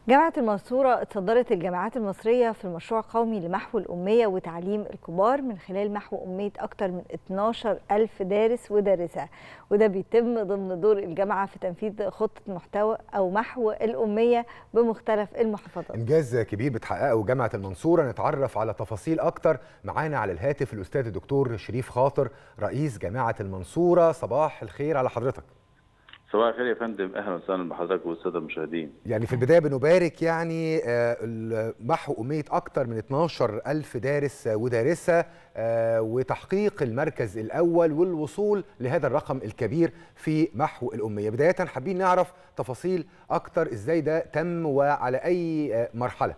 جامعة المنصورة اتصدرت الجامعات المصرية في المشروع قومي لمحو الأمية وتعليم الكبار من خلال محو أمية أكثر من 12 ألف دارس ودارسة وده بيتم ضمن دور الجامعة في تنفيذ خطة محتوى أو محو الأمية بمختلف المحافظات انجاز كبير بتحققه جامعه المنصوره نتعرف على تفاصيل اكتر معانا على الهاتف الاستاذ الدكتور شريف خاطر رئيس جامعه المنصوره صباح الخير على حضرتك صباح الخير يا فندم اهلا وسهلا بحضرتك والساده المشاهدين يعني في البدايه بنبارك يعني آه، محو اميه اكتر من 12 الف دارس ودارسه آه، وتحقيق المركز الاول والوصول لهذا الرقم الكبير في محو الاميه بدايه حابين نعرف تفاصيل اكتر ازاي ده تم وعلى اي آه، مرحله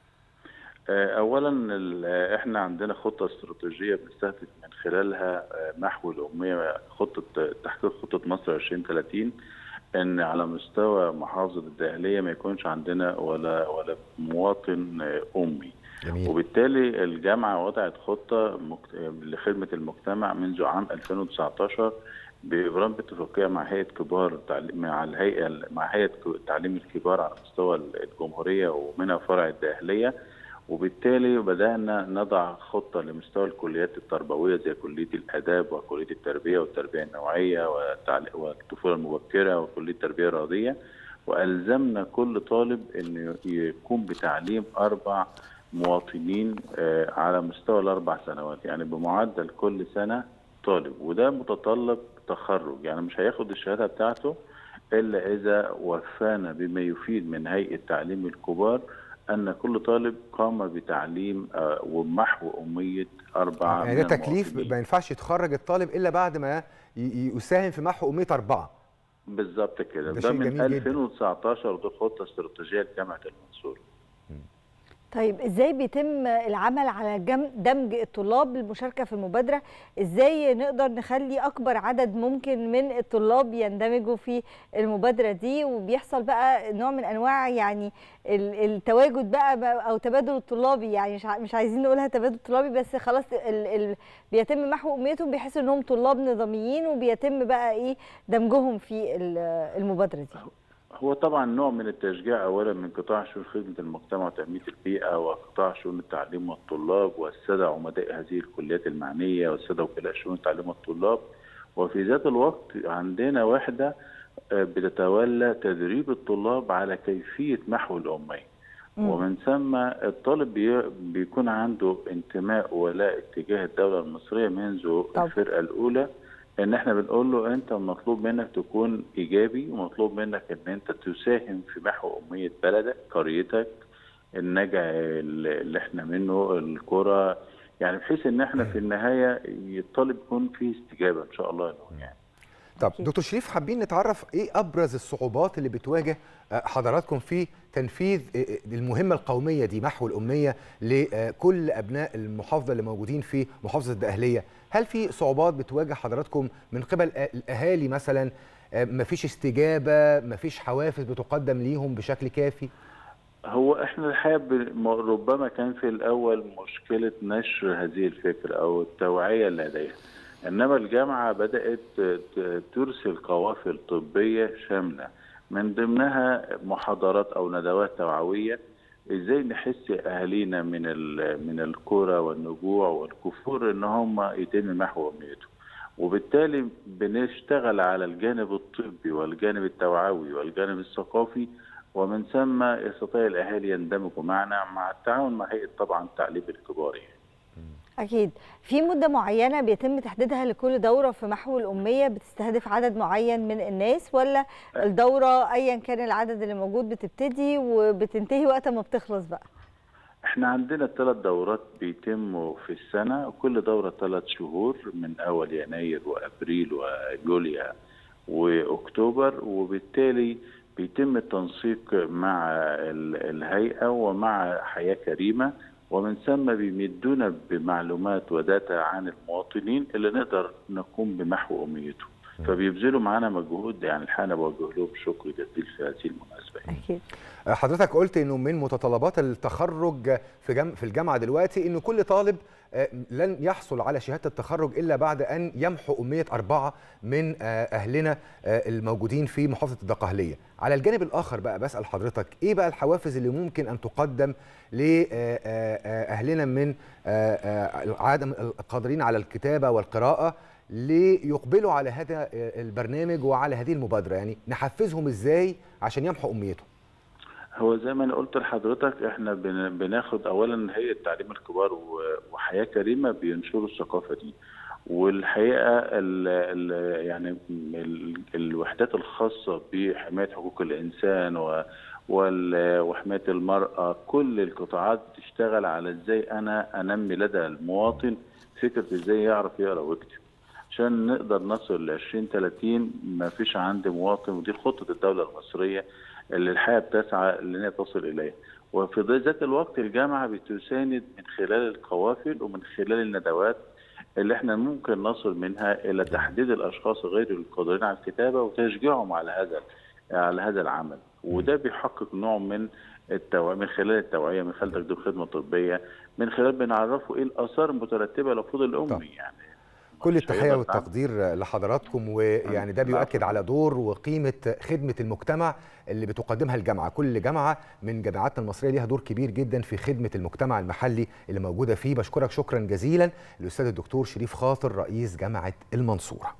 آه، اولا ال- احنا عندنا خطه استراتيجيه بنستهدف من خلالها آه، محو الاميه خطه تحقيق خطه مصر 2030 ان على مستوى محافظه الدقهليه ما يكونش عندنا ولا ولا مواطن آه، امي جميل وبالتالي الجامعه وضعت خطه مك- لخدمه المجتمع منذ عام 2019 بإبرام اتفاقية مع هيئة كبار التعليم مع الهيئة مع هيئة تعليم الكبار على مستوى الجمهورية ومنها فرع الداخلية وبالتالي بدأنا نضع خطة لمستوى الكليات التربوية زي كلية الآداب وكلية التربية والتربية النوعية والتعل- والطفولة المبكرة وكلية التربية الرياضية وألزمنا كل طالب أنه يقوم بتعليم أربع مواطنين آه، على مستوى الأربع سنوات يعني بمعدل كل سنة طالب وده متطلب تخرج يعني مش هياخد الشهادة بتاعته إلا إذا وفانا بما يفيد من هيئة تعليم الكبار أن كل طالب قام بتعليم آه، ومحو أمية أربعة يعني من ده تكليف المواطنين. ما ينفعش يتخرج الطالب الا بعد ما ي- ي- يساهم في محو اميه اربعه بالظبط كده ده ده, شيء من جميل جدا. 2019 ودي خطة استراتيجية لجامعة المنصورة طيب ازاي بيتم العمل على جم- دمج الطلاب للمشاركه في المبادره ازاي نقدر نخلي اكبر عدد ممكن من الطلاب يندمجوا في المبادره دي وبيحصل بقى نوع من انواع يعني ال- التواجد بقى بقى- او تبادل الطلابي يعني مش ع- مش عايزين نقولها تبادل طلابي بس خلاص ال ال بيتم محو امنيتهم بيحسوا انهم طلاب نظاميين وبيتم بقى ايه دمجهم في ال- المبادره دي هو طبعا نوع من التشجيع اولا من قطاع شؤون خدمه المجتمع وتنميه البيئه وقطاع شؤون التعليم والطلاب والساده عمداء هذه الكليات المعنيه والساده وكلاء شؤون التعليم والطلاب وفي ذات الوقت عندنا وحده آه، بتتولى تدريب الطلاب على كيفيه محو الاميه مم. ومن ثم الطالب بي- بيكون عنده انتماء ولاء اتجاه الدوله المصريه منذ طب. الفرقه الاولى ان احنا بنقول له انت مطلوب منك تكون ايجابي ومطلوب منك ان انت تساهم في محو اميه بلدك قريتك النجع اللي احنا منه الكره يعني بحيث ان احنا في النهايه الطالب يكون فيه استجابه ان شاء الله له يعني طب أكيد. دكتور شريف حابين نتعرف ايه ابرز الصعوبات اللي بتواجه آه، حضراتكم في تنفيذ آه، آه، المهمه القوميه دي محو الاميه لكل ابناء المحافظه اللي موجودين في محافظه الدقهليه هل في صعوبات بتواجه حضراتكم من قبل آه، الاهالي مثلا آه، مفيش استجابه مفيش حوافز بتقدم ليهم بشكل كافي هو احنا الحقيقه ب- ربما كان في الاول مشكله نشر هذه الفكره او التوعيه لديها انما الجامعه بدات ت- ترسل قوافل طبيه شامله من ضمنها محاضرات او ندوات توعويه ازاي نحس اهالينا من ال- من الكرة والنجوع والكفور ان هم يتم محو امنيتهم وبالتالي بنشتغل على الجانب الطبي والجانب التوعوي والجانب الثقافي ومن ثم يستطيع الاهالي يندمجوا معنا مع التعاون مع هيئه طبعا تعليم الكبار يعني. أكيد في مدة معينة بيتم تحديدها لكل دورة في محو الأمية بتستهدف عدد معين من الناس ولا الدورة أيا كان العدد اللي موجود بتبتدي وبتنتهي وقت ما بتخلص بقى احنا عندنا ثلاث دورات بيتموا في السنة كل دورة ثلاث شهور من أول يناير وأبريل ويوليو وأكتوبر وبالتالي بيتم التنسيق مع ال- الهيئة ومع حياة كريمة ومن ثم بيمدونا بمعلومات وداتا عن المواطنين اللي نقدر نقوم بمحو أميتهم فبيبذلوا معانا مجهود يعني الحقيقه انا بوجه لهم شكر جزيل في هذه المناسبه اكيد حضرتك قلت انه من متطلبات التخرج في جم في الجامعه دلوقتي انه كل طالب لن يحصل على شهاده التخرج الا بعد ان يمحو اميه اربعه من اهلنا الموجودين في محافظه الدقهليه. على الجانب الاخر بقى بسال حضرتك ايه بقى الحوافز اللي ممكن ان تقدم لاهلنا من عدم القادرين على الكتابه والقراءه ليقبلوا على هذا البرنامج وعلى هذه المبادره يعني نحفزهم ازاي عشان يمحوا اميتهم؟ هو زي ما انا قلت لحضرتك احنا بناخد اولا هيئه تعليم الكبار وحياه كريمه بينشروا الثقافه دي والحقيقه ال ال يعني ال الوحدات الخاصه بحمايه حقوق الانسان و وحمايه المراه كل القطاعات بتشتغل على ازاي انا انمي لدى المواطن فكره ازاي يعرف يقرا ويكتب عشان نقدر نصل ل 2030 ما فيش عند مواطن ودي خطه الدوله المصريه اللي الحياه بتسعى ان هي تصل اليها وفي ذات الوقت الجامعه بتساند من خلال القوافل ومن خلال الندوات اللي احنا ممكن نصل منها الى تحديد الاشخاص غير القادرين على الكتابه وتشجيعهم على هذا على هذا العمل وده بيحقق نوع من التوعية من خلال التوعيه من خلال تقديم خدمه طبيه من خلال بنعرفه ايه الاثار المترتبه لفروض الامي يعني كل التحيه والتقدير لحضراتكم ويعني ده بيؤكد على دور وقيمه خدمه المجتمع اللي بتقدمها الجامعه، كل جامعه من جامعاتنا المصريه ليها دور كبير جدا في خدمه المجتمع المحلي اللي موجوده فيه، بشكرك شكرا جزيلا الاستاذ الدكتور شريف خاطر رئيس جامعه المنصوره.